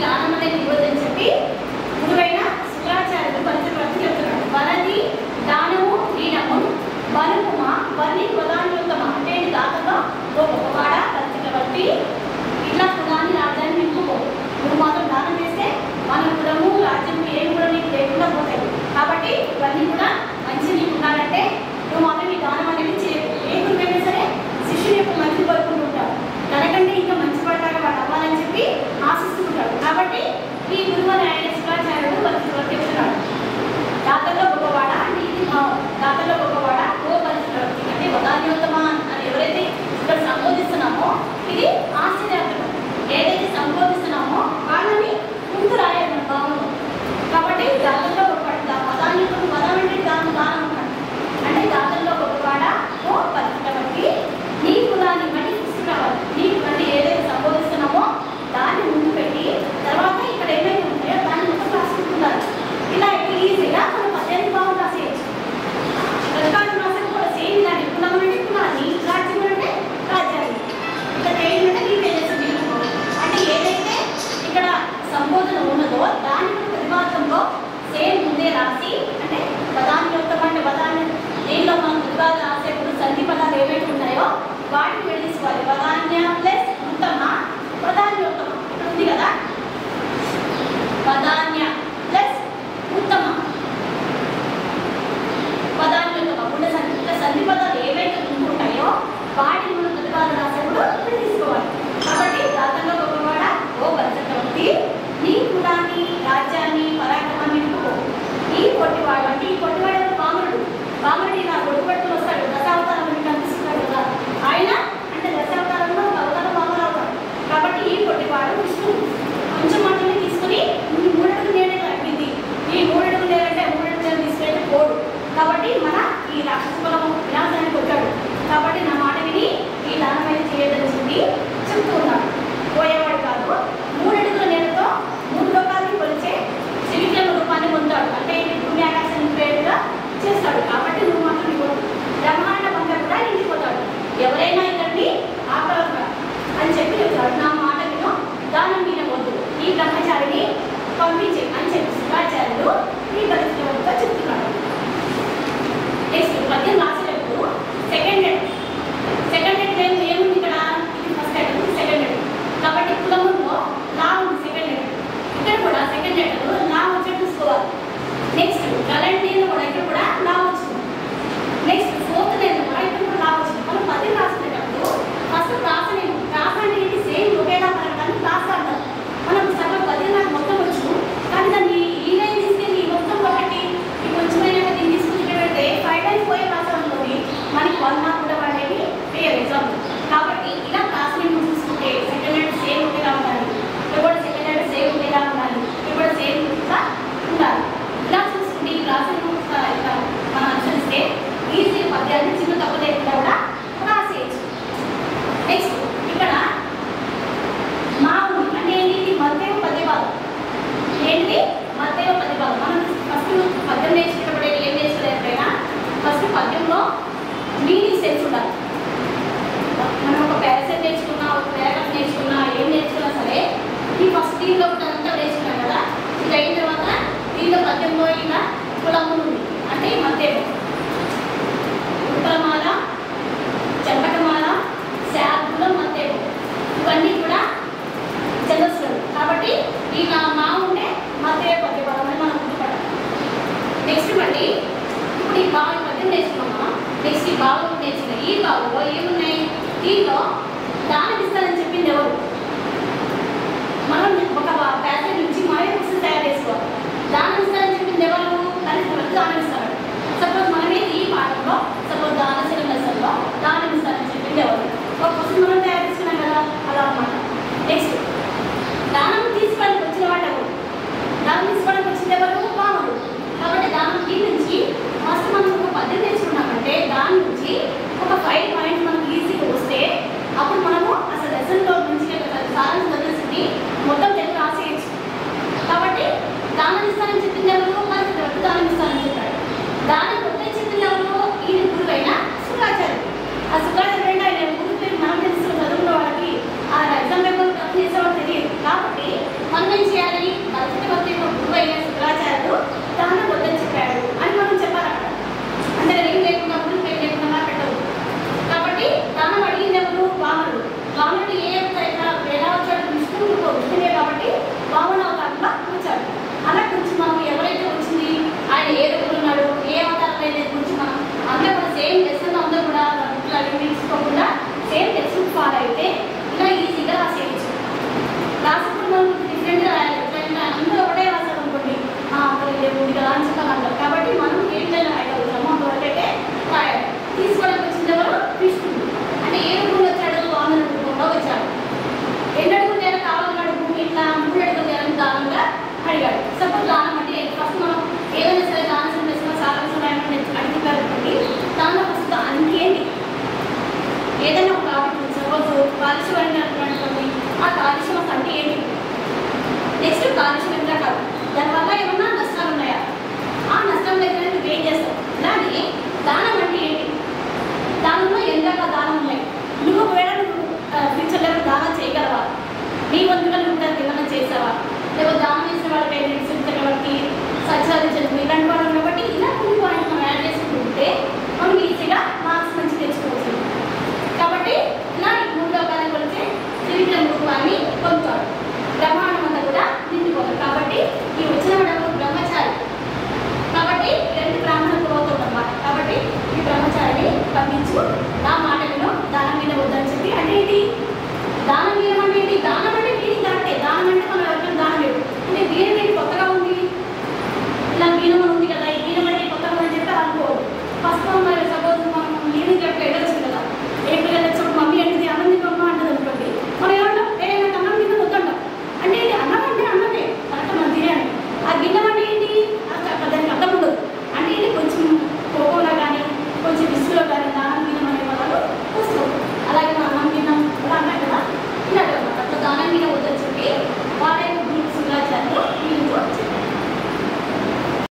దానం అనేది ఇవ్వదని చెప్పి గురువైన శుక్రాచార్యుడు పంచప్రతి చెప్తున్నాడు వరది దానము దీనము బలుపుమ వన్ని ప్రధానోత్తమ అంటే ఇది దాతగా ఓ గొప్పవాడ చక్రవర్తి ఇట్లా కులాన్ని రాజ్యాన్ని నింపుకో నువ్వు మాత్రం దానం చేస్తే మన కులము రాజ్యం ఏమి కూడా నీకు లేకుండా పోతాయి కాబట్టి ఇవన్నీ కూడా మంచి నీకు ఉండాలంటే నువ్వు మాత్రం ఈ దానం అనేది చేయకు ఏ గురువైనా సరే శిష్యుని యొక్క మంచి కోరుకుంటూ ఉంటాడు తనకంటే ఇంకా మంచి పడతాగా వాడు అవ్వాలని చెప్పి ఆశిస్తూ ఉంటాడు కాబట్టి ఈ గురువు అని ఆయన శుక్రాచార్యుడు వాళ్ళకి చెప్తున్నాడు దాతల్లో గొప్పవాడ అంటే ఇది భావం దాతల్లో గొప్పవాడ ఓ పరిస్థితి అంటే వదాన్యోత్తమ అని ఎవరైతే ఇక్కడ సంబోధిస్తున్నామో ఇది ఆశ్చర్యాత్మకం ఏదైతే సంబోధిస్తున్నామో వాళ్ళని ముందు రాయాలి మన భావంలో కాబట్టి దాతల్లో గొప్పవాడ వదాన్యోత్తమ వదం అంటే దానం దానం అన్నమాట. అంటే దాతల్లో గొప్పవాడ ఓ పరిస్థితి నీ కులాన్ని బట్టి తీసుకురావాలి నీ అంటే ఏదైతే సంబోధిస్తున్నామో దాన్ని ముందు పెట్టి తర్వాత ఇక్కడ ఏమైతే ఉంటాయో దాన్ని మొత్తం రాసుకుంటున్నారు ఇలా ఈజీగా మనం పద్దెనిమిది భావం రాసేయచ్చు ప్రతిపాదన రాసిన కూడా సేమ్ దాన్ని కులం అంటే కులాన్ని రాజ్యం అంటే రాజ్యాన్ని ఇక్కడ ట్రైన్ అంటే నీ తేజస్సు నిలుపు అంటే ఏదైతే ఇక్కడ సంబోధన ఉన్నదో దాన్ని కూడా ప్రతిపాదంలో సేమ్ ముందే రాసి అంటే పదాన్ని యొక్క అంటే పదాన్ని దీనిలో మనం ప్రతిపాదన రాసేప్పుడు సంధి పదాలు ఏవైతే ఉన్నాయో వాటిని విడదీసుకోవాలి పదాన్య ప్లస్ ఉత్తమ ప్రధాన్యోత్తమ ఇక్కడ ఉంది కదా పదాన్య ప్లస్ ఉత్తమ పదాన్యోత్తమ ఉండే సంధి ఇంకా సంధి పదాలు ఏవైతే ఉంటాయో వాటిని మనం ప్రతిపాదన రాసేప్పుడు విడదీసుకోవాలి కాబట్టి దాతంలో గొప్పవాడ ఓ చక్రవర్తి నీ కులాన్ని రాజ్యాన్ని పరాక్రమాన్ని నింపుకో ఈ పొట్టివాడు అంటే ఈ పొట్టివాడు ఎవరు? వామనుడు వామనుడు ఇలా గొడుగు పట్టుకుని వస్తాడు దశావతారం మీకు కనిపిస్తున్నాడు కదా ఆయన అంటే దశావతారంలో ఒక అవతారం వామనుడు అవుతాడు కాబట్టి ఈ పొట్టివాడు విష్ణువు కొంచెం మాటల్ని తీసుకుని ఈ మూడడుగు నేనే అగ్గింది ఈ మూడడుగు నేలంటే మూడడుగు నేల తీసుకెళ్ళి పోడు కాబట్టి మన ఈ రాక్షస కులము వినాశానికి వచ్చాడు కాబట్టి నా మాట విని ఈ దానమైన చేయదలిచింది చెప్తూ ఉన్నాడు పోయేవాడు కాదు మూడడుగుల నేలతో మూడు లోకాలని కొలిచే త్రివిక్రమ రూపాన్ని పొందాడు అంటే ఇది భూమి ఆకాశం పేరుగా చేస్తాడు కాబట్టి నువ్వు మాత్రం నీకు బ్రహ్మాండ బంగా కూడా ఇంటిపోతాడు ఎవరైనా ఇక్కడిని ఆపగలరా అని చెప్పి చెప్తాడు నా మాట విను దానం మీద వద్దు ఈ బ్రహ్మచారిని పంపించే అని చెప్పి శివాచార్యుడు ఈ పరిస్థితులతో చెప్తున్నాడు నెక్స్ట్ పద్యం రాసేటప్పుడు సెకండ్ హెడ్ సెకండ్ హెడ్ ఏం ఏముంది ఇక్కడ ఇది ఫస్ట్ హెడ్ ఇది సెకండ్ హెడ్ కాబట్టి కులములో లా ఉంది సెకండ్ హెడ్ ఇక్కడ కూడా సెకండ్ హెడ్ లా వచ్చి చూసుకోవాలి నెక్స్ట్ గలంటీలో కూడా ఇక్కడ కూడా లా వచ్చింది నెక్స్ట్ ఫోర్త్ నేను కూడా ఇక్కడ కూడా లా వచ్చింది మనం పద్యం రాసుకునేటప్పుడు ఫస్ట్ ప్రాస నేను ప్రాస అంటే ఏంటి సేమ్ ఒకేలా పలకడానికి ప్రాస అంటారు మనం సగం పద్యం నాకు మొత్తం వచ్చు కానీ దాన్ని ఈ లైన్ తీసుకెళ్ళి ఈ మొత్తం ఒకటి ఈ కొంచెమైనా దీన్ని తీసుకుని ఇక్కడ పెడితే ఫైవ్ టైమ్స్ పోయే ప్రాస అనుకోండి మనకి వన్ మార్క్ కూడా పడేది క్లియర్ ఎగ్జామ్ కాబట్టి ఇలా క్లాస్ నేను చూసుకుంటే సెకండ్ హ్యాండ్ సేమ్ ఒకేలా ఉండాలి ఇక్కడ కూడా సెకండ్ హ్యాండ్ సేమ్ ఒకేలా ఉండాలి ఇక్కడ కూడా సేమ్ ఉండాలి ఇలా చూసుకుంటే ఈ క్లాస్ ఇట్లా మనం అనుసరిస్తే ఈజీ పద్యాన్ని చిన్న తప్పు లేకుండా కూడా రాసేయచ్చు నెక్స్ట్ ఇక్కడ మామూలు అంటే ఏంటి ఇది మధ్యమ పద్యభాగం ఏంటి మధ్యమ పద్యభాగం మనం ఫస్ట్ పద్యం నేర్చుకున్నప్పుడు ఏం నేర్చుకోలేదు ఎప్పుడైనా ఫస్ట్ పద్యంలో మీనింగ్స్ తెలిసి ఉండాలి మనం ఒక పారాసెట్ నేర్చుకున్నా ఒక పారాగ్రాఫ్ నేర్చుకున్నా ఏం నేర్చుకున్నా సరే ఈ ఫస్ట్ దీనిలో అంతా నేర్చుకున్నాం కదా ఇది అయిన తర్వాత దీనిలో పద్యంలో ఇలా కులము ఉంది అంటే మధ్యలో ఉత్తరమాల చెంపటమాల శార్దులం మధ్యలో ఇవన్నీ కూడా ఛందస్సులు కాబట్టి ఈ నా మా ఉంటే మధ్య పద్యపదం అని మనం గుర్తుపడాలి నెక్స్ట్ మళ్ళీ ఇప్పుడు ఈ భావం పద్యం నేర్చుకున్నాం నెక్స్ట్ ఈ భావం నేర్చుకున్నాం ఈ భావంలో ఏమున్నాయి దీంట్లో దానం ఇస్తానని చెప్పింది ఎవరు మనం ఒక ప్యాసేజ్ నుంచి మనమే బుక్స్ తయారు చేసుకోవాలి దానం ఇస్తానని చెప్పింది ఎవరు దానికి మనకు దానం ఇస్తాడు సపోజ్ మనమే ఈ పాఠంలో సపోజ్ దానశీల లెసన్లో దానం ఇస్తానని చెప్పింది ఎవరు ఒక క్వశ్చన్ మనం తయారు చేసుకున్నాం కదా అలా అన్నమాట నెక్స్ట్ దానం తీసుకోవడానికి వచ్చిన వాడు ఎవరు దానం తీసుకోవడానికి వచ్చింది ఎవరు పాముడు కాబట్టి దానం ఈ నుంచి ఫస్ట్ మనం ఒక పద్ధతి నేర్చుకున్నామంటే దాని నుంచి ఒక ఫైవ్ పాయింట్స్ మనకు ఈజీగా వస్తే అప్పుడు మనము అసలు లెసన్లో మంచిగా సారం చదివేసింది మొత్తం తెలుగు రాసేయచ్చు కాబట్టి దానం ఇస్తానని చెప్పింది ఎవరు మనకి డబ్బు దానం ఇస్తానని చెప్పాడు దానం కొత్త చెప్పింది ఎవరు ఈయన గురువైన శుక్రాచార్యుడు ఆ శుక్రాచార్యుడు అంటే ఆయన గురు పేరు మనం కాలుష్యం అనేటువంటి ఆ కాలుష్యం అసలు అంటే ఏంటి నెక్స్ట్ కాలుష్యం ఎంత కాదు దానివల్ల ఏమన్నా నష్టాలు ఉన్నాయా ఆ నష్టం దగ్గర నువ్వు ఏం చేస్తావు అలానే దానం అంటే ఏంటి దానంలో ఎన్ని రకాల దానం ఉన్నాయి నువ్వు ఒకవేళ నువ్వు ఫ్యూచర్లో దానం చేయగలవా నీ వంతుగా నువ్వు దానికి ఏమైనా చేసావా లేకపోతే దానం చేసిన వాళ్ళకి ఏంటంటే వాళ్ళకి సత్యాదించడం ఇలాంటి వాళ్ళు కాబట్టి ఇలా కొన్ని పాయింట్ మనం యాడ్ చేసుకుంటే మనం ఈజీగా మార్క్స్ మంచి తెచ్చుకోవచ్చు కాబట్టి ఇలా ఈ మూడు లోకాలను కొలిచే త్రివిక్రమ రూపాన్ని పొందుతాడు బ్రహ్మాండం అంతా కూడా నిండిపోతాడు కాబట్టి ఈ వచ్చిన వాడు బ్రహ్మచారి కాబట్టి రెండు బ్రాహ్మణులకు అవుతుంది అన్నమాట కాబట్టి ఈ బ్రహ్మచారిని పంపించు నా మాట విను దానం మీద వద్దని చెప్పి అంటే ఏంటి దానం ఇవ్వమంటే ఏంటి దానం అంటే మీనింగ్ కరెక్టే దానం అంటే మనం ఎవరికైనా దానం ఇవ్వం అంటే వేరే